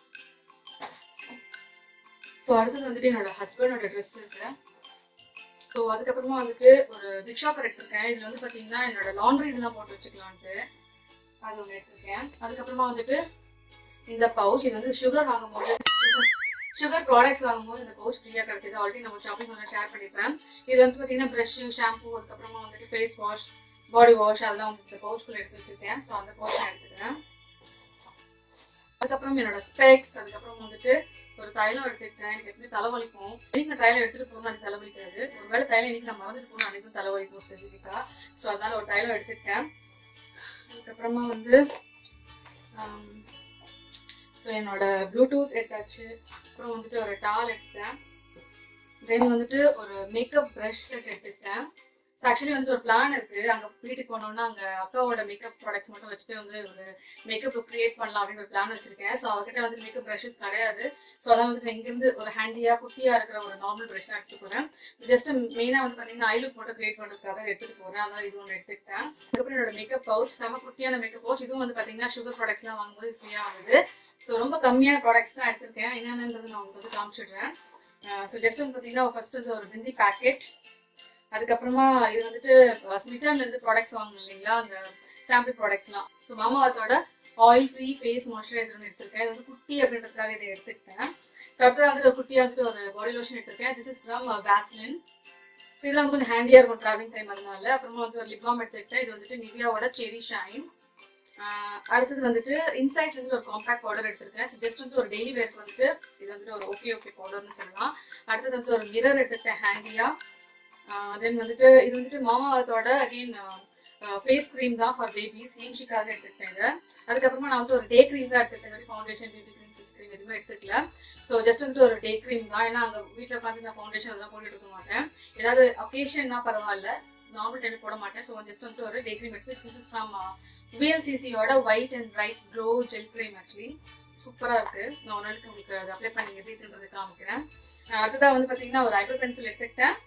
ஸோ அடுத்தது வந்துட்டு என்னோட ஹஸ்பண்டோட ட்ரெஸ்ஸஸ் ஸோ அதுக்கப்புறமா வந்துட்டு ஒரு பிக் ஷாப்பர் எடுத்திருக்கேன் இதுல வந்து பாத்தீங்கன்னா என்னோட லாண்ட்ரிஸ் எல்லாம் போட்டு வச்சுக்கலான்ட்டு அது ஒன்று எடுத்திருக்கேன் அதுக்கப்புறமா வந்துட்டு இந்த பவுச் இது வந்து சுகர் வாங்கும்போது சுகர் ப்ராடக்ட்ஸ் வாங்கும்போது இந்த பவுச் ஃப்ரீயா கிடைச்சது ஆல்ரெடி நம்ம ஷாப்பிங் பண்ண ஷேர் பண்ணிப்பேன் இது வந்து பாத்தீங்கன்னா ப்ரஷ் ஷாம்பு அதுக்கப்புறமா வந்துட்டு ஃபேஸ் வாஷ் பாடி வாஷ் அதெல்லாம் வந்து இந்த பவுச்சுக்குள்ள எடுத்து வச்சிருக்கேன் ஸோ அந்த பவுச் நான் எடுத்துக்கிறேன் அதுக்கப்புறம் என்னோட ஸ்பெக்ஸ் அதுக்கப்புறம் வந்துட்டு ஒரு தைலம் எடுத்துக்கிட்டேன் எனக்கு எப்பவுமே தலைவலிக்கும் இன்னைக்கு நான் தைலம் எடுத்துட்டு போகணும் எனக்கு தலைவலிக்காது ஒருவேளை தைலம் இன்னைக்கு நான் மறந்துட்டு போகணும் அன்னைக்கும் தலைவலிக்கும் ஸ்பெசிஃபிக்கா ஸோ அதனால ஒரு தைலம் எடுத்துக்கிட்டேன் அதுக்கப்புறமா வந்து ஸோ என்னோட ப்ளூடூத் எடுத்தாச்சு அப்புறம் வந்துட்டு ஒரு டால் எடுத்துட்டேன் தென் வந்துட்டு ஒரு மேக்கப் ப்ரஷ் செட் எடுத்துக்கிட்டேன் ஸோ ஆக்சுவலி வந்து ஒரு பிளான் இருக்கு அங்க வீட்டுக்கு போனோம்னா அங்க அக்காவோட மேக்கப் ப்ராடக்ட்ஸ் மட்டும் வச்சுட்டு வந்து ஒரு மேக்கப் கிரியேட் பண்ணலாம் அப்படின்னு ஒரு பிளான் வச்சிருக்கேன் ஸோ அவகிட்ட வந்து மேக்கப் ப்ரஷஸ் கிடையாது ஸோ அதான் வந்து நான் இங்கிருந்து ஒரு ஹேண்டியா குட்டியா இருக்கிற ஒரு நார்மல் ப்ரஷ் தான் எடுத்துட்டு போறேன் ஜஸ்ட் மெயினா வந்து பாத்தீங்கன்னா ஐ லுக் மட்டும் கிரியேட் பண்றதுக்காக எடுத்துட்டு போறேன் அதனால இது ஒன்று எடுத்துக்கிட்டேன் அதுக்கப்புறம் என்னோட மேக்கப் பவுச் செம குட்டியான மேக்கப் பவுச் இதுவும் வந்து பாத்தீங்கன்னா சுகர் ப்ராடக்ட்ஸ் எல்லாம் வாங்கும்போது ஃப்ரீயா ஆகுது ஸோ ரொம்ப கம்மியான ப்ராடக்ட்ஸ் தான் எடுத்திருக்கேன் என்னென்னது நான் உங்களுக்கு வந்து காமிச்சிடுறேன் ஸோ ஜஸ்ட் வந்து பாத்தீங்கன்னா ஃபர்ஸ்ட் வந்து ஒரு பிந்தி பேக்கெட் அதுக்கப்புறமா இது வந்துட்டு ஸ்மிட்டன்ல இருந்து ப்ராடக்ட்ஸ் வாங்கணும் இல்லைங்களா அந்த சாம்பிள் ப்ராடக்ட்ஸ்லாம் ஸோ மாமாவத்தோட ஆயில் ஃப்ரீ ஃபேஸ் மாய்ஸ்சரைசர் வந்து எடுத்திருக்கேன் இது வந்து குட்டி அப்படின்றதுக்காக இதை எடுத்துக்கிட்டேன் ஸோ அடுத்தது வந்துட்டு ஒரு குட்டியா வந்துட்டு ஒரு பாடி லோஷன் எடுத்திருக்கேன் this is from Vaseline so இதெல்லாம் வந்து கொஞ்சம் ஹேண்டியா இருக்கும் டிராவலிங் டைம் அதனால அப்புறமா வந்து ஒரு லிப் பாம் எடுத்துக்கிட்டேன் இது வந்துட்டு நிவியாவோட செரி ஷைன் அடுத்தது வந்துட்டு இன்சைட்ல இருந்து ஒரு காம்பாக்ட் பவுடர் எடுத்திருக்கேன் ஜஸ்ட் வந்து ஒரு டெய்லி வேர்க்கு வந்துட்டு இது வந்துட்டு ஒரு ஓகே ஓகே பவுடர்னு சொல்லலாம் அடுத்தது வந்து ஒரு மிரர் எடுத்துக்கிட்டேன் ஹேண்டியா தென் வந்துட்டு இது வந்துட்டு மாமாவத்தோட அகெயின் ஃபேஸ் க்ரீம் தான் ஃபார் பேபிஸ் ஏம்ஷிக்காக எடுத்துக்கிட்டேன் இதை அதுக்கப்புறமா நான் வந்து ஒரு டே க்ரீம் தான் எடுத்துக்கிட்டேன் foundation baby cream CC cream எதுவுமே எடுத்துக்கல ஸோ ஜஸ்ட் வந்துட்டு ஒரு டே க்ரீம் தான் ஏன்னா அங்கே வீட்டில் உட்காந்து நான் ஃபவுண்டேஷன் அதெல்லாம் போட்டு எடுக்க மாட்டேன் ஏதாவது ஒகேஷன்னா பரவாயில்ல நார்மல் டைம் போட மாட்டேன் ஸோ ஜஸ்ட் வந்துட்டு ஒரு டே க்ரீம் எடுத்து திஸ் இஸ் ஃப்ரம் விஎல்சிசியோட white and bright glow gel cream actually சூப்பராக இருக்கு நான் ஒரு நாளைக்கு உங்களுக்கு அதை அப்ளை பண்ணி எப்படி இருக்குன்றது காமிக்கிறேன் அடுத்ததாக வந்து பார்த்தீங்கன்னா ஒரு ஐப்ரோ பென்சில் எடுத்துக்கிட்டேன்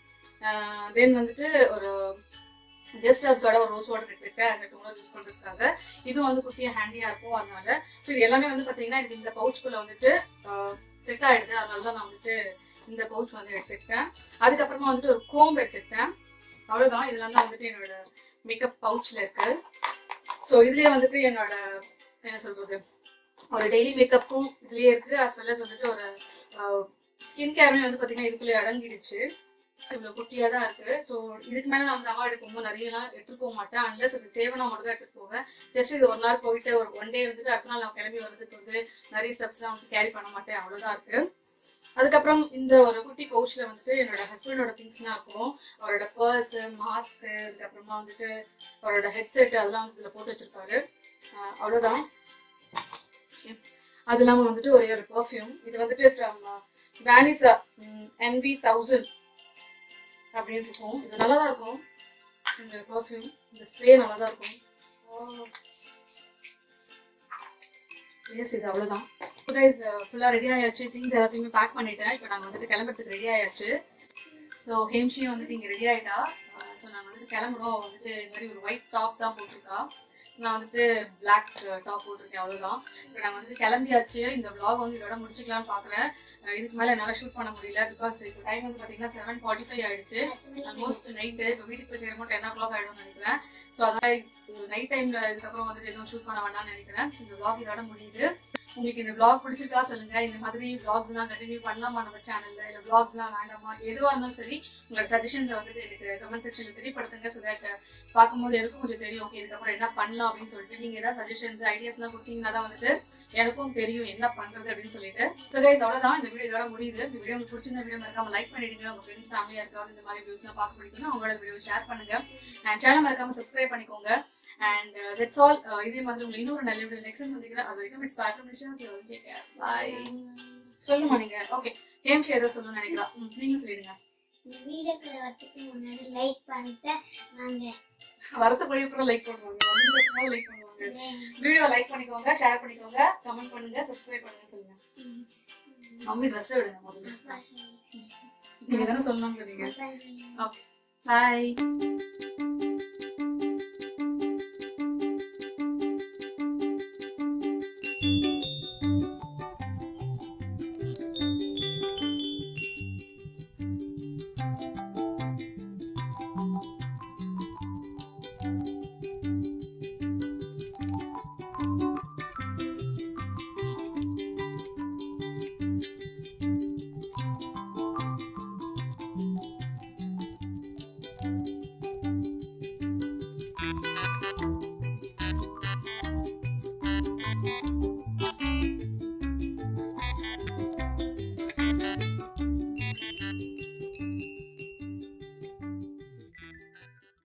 தென் வந்துட்டு ஒரு ஜஸ்ட் அப்ஸோட ஒரு ரோஸ் வாட்டர் எடுத்துக்கிட்டேன் ஆஸ் டோனர் யூஸ் பண்றதுக்காக இதுவும் வந்து குட்டியா ஹேண்டியா இருக்கும் அதனால ஸோ இது எல்லாமே வந்து பாத்தீங்கன்னா எனக்கு இந்த பவுச்சுக்குள்ள வந்துட்டு செட் ஆயிடுது அதனால தான் நான் வந்துட்டு இந்த பவுச் வந்து எடுத்துக்கிட்டேன் அதுக்கப்புறமா வந்துட்டு ஒரு கோம்பு எடுத்துக்கிட்டேன் அவ்வளவுதான் இதெல்லாம் தான் வந்துட்டு என்னோட மேக்கப் பவுச்ல இருக்கு ஸோ இதுலயே வந்துட்டு என்னோட என்ன சொல்றது ஒரு டெய்லி மேக்கப்பும் இதுலயே இருக்கு அஸ் வெல் அஸ் வந்துட்டு ஒரு ஸ்கின் கேருமே வந்து பாத்தீங்கன்னா இதுக்குள்ளே அடங்கிடுச்சு இவ்வளவு குட்டியா தான் இருக்கு ஸோ இதுக்கு மேல நான் வந்து அம்மா எடுக்கும்போது நிறைய எல்லாம் எடுத்துட்டு போக மாட்டேன் அன்லஸ் அது தேவைன்னா மட்டும் தான் எடுத்துட்டு போவேன் ஜஸ்ட் இது ஒரு நாள் போயிட்டு ஒரு ஒன் டே இருந்துட்டு அடுத்த நாள் நான் கிளம்பி வர்றதுக்கு வந்து நிறைய ஸ்டெப்ஸ் எல்லாம் வந்து கேரி பண்ண மாட்டேன் அவ்வளவுதான் இருக்கு அதுக்கப்புறம் இந்த ஒரு குட்டி பவுச்ல வந்துட்டு என்னோட ஹஸ்பண்டோட திங்ஸ்லாம் இருக்கும் அவரோட பர்ஸ் மாஸ்க் அதுக்கப்புறமா வந்துட்டு அவரோட ஹெட்செட் அதெல்லாம் வந்து இதுல போட்டு வச்சிருப்பாரு அவ்வளவுதான் அது இல்லாம வந்துட்டு ஒரே ஒரு பர்ஃப்யூம் இது வந்துட்டு ஃப்ரம் வேனிசா என்வி தௌசண்ட் அப்படின்னு இருக்கும் இது நல்லா தான் இருக்கும் இந்த பர்ஃப்யூம் இந்த ஸ்ப்ரே நல்லா தான் இருக்கும் எஸ் இது அவ்வளோதான் கைஸ் ஃபுல்லாக ரெடி ஆயாச்சு திங்ஸ் எல்லாத்தையுமே பேக் பண்ணிட்டேன் இப்போ நாங்கள் வந்துட்டு கிளம்புறதுக்கு ரெடி ஆயாச்சு ஸோ ஹேம்ஷியும் வந்துட்டு இங்கே ரெடி ஆயிட்டா ஸோ நாங்கள் வந்துட்டு கிளம்புறோம் வந்துட்டு இந்த மாதிரி ஒரு ஒயிட் டாப் தான் போட்டிருக்கா ஸோ நான் வந்துட்டு பிளாக் டாப் போட்டிருக்கேன் அவ்வளோதான் இப்போ நாங்கள் வந்துட்டு கிளம்பியாச்சு இந்த vlog வந்து இதோட முடிச்சுக்கலாம்னு பார்க்குறேன் இதுக்கு மேலே என்னால் ஷூட் பண்ண முடியல பிகாஸ் இப்போ டைம் வந்து பார்த்தீங்கன்னா செவன் ஃபார்ட்டி ஃபைவ் ஆயிடுச்சு ஆல்மோஸ்ட் நைட்டு இப்போ வீட்டுக்கு போய் சேரும்போது டென் ஓ கிளாக் ஆகிடும்னு நினைக்கிறேன் ஸோ அதனால நைட் டைம்ல இதுக்கப்புறம் வந்துட்டு எதுவும் ஷூட் பண்ண வேண்டாம்னு நினைக்கிறேன் ஸோ இந்த vlog இதோட முடியுது உங்களுக்கு இந்த vlog பிடிச்சிருக்கா சொல்லுங்க இந்த மாதிரி vlogs எல்லாம் கண்டினியூ பண்ணலாமா நம்ம சேனல்ல இல்ல vlogs எல்லாம் வேண்டாமா எதுவா இருந்தாலும் சரி உங்களோட சஜஷன்ஸ் வந்துட்டு எனக்கு கமெண்ட் செக்ஷன்ல தெரியப்படுத்துங்க ஸோ தட் பார்க்கும்போது எனக்கும் கொஞ்சம் தெரியும் ஓகே இதுக்கப்புறம் என்ன பண்ணலாம் அப்படின்னு சொல்லிட்டு நீங்க ஏதாவது சஜஷன்ஸ் ஐடியாஸ் எல்லாம் கொடுத்தீங்கன்னா தான் வந்துட்டு எனக்கும் தெரியும் என்ன பண்றது அப்படின்னு சொல்லிட்டு ஸோ கைஸ் அவ்வளவுதான் இந்த வீடியோ இதோட முடியுது இந்த வீடியோ உங்களுக்கு பிடிச்சிருந்த வீடியோ மறக்காம லைக் பண்ணிடுங்க உங்க ஃப்ரெண்ட்ஸ் ஃபேமிலியா இருக்காது இந்த மாதிரி வீடியோஸ் எல்லாம் பார்க்க பிடிக்கும்னா அவங்களோட வீடியோ ஷேர் பண்ணுங்க அண்ட் சேனல் மறக்காம சப்ஸ்கிரைப் பண்ணிக்கோங்க அண்ட் தட்ஸ் ஆல் இதே மாதிரி உங்களுக்கு இன்னொரு நல்ல வீடியோ நெக்ஸ்ட் சந்திக்கிறேன் அது வரைக்கும் இட்ஸ் பேக் பாய் சொல்லுமா நீங்க ஓகே ஹேம்ஷி ஏதோ சொல்லணும்னு நினைக்கிறா ம், நீங்க சொல்லிடுங்க இந்த வீடியோக்குள்ள வரதுக்கு முன்னாடி லைக் பண்ணிட்டு வாங்க வரத்துக்குள்ளே அப்புறம் லைக் பண்ணுவாங்க வந்ததுக்கு லைக் பண்ணுவாங்க வீடியோ லைக் பண்ணிக்கோங்க ஷேர் பண்ணிக்கோங்க கமெண்ட் பண்ணுங்க சப்ஸ்கிரைப் பண்ணுங்க சொல்லுங்க மம்மி ட்ரெஸ் விடுங்க முதல்ல அப்பா சொல்லு. நீங்க தானே சொல்லணும்னு சொன்னீங்க அப்பா சொல்லு. Okay bye